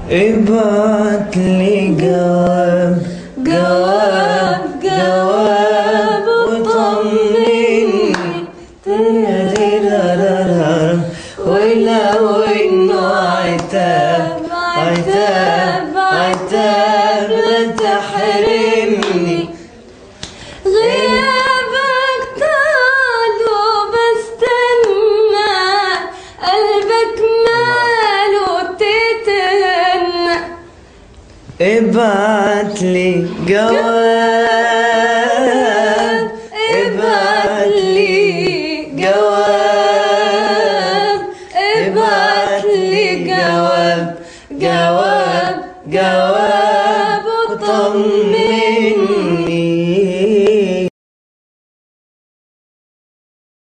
ابعت لي جواب جواب جواب وطمني ترارارارا ولو انه عتاب عتاب عتاب لا تحرمني غيابك طال وبستنى قلبك ماله تتهنى ابعت لي جواب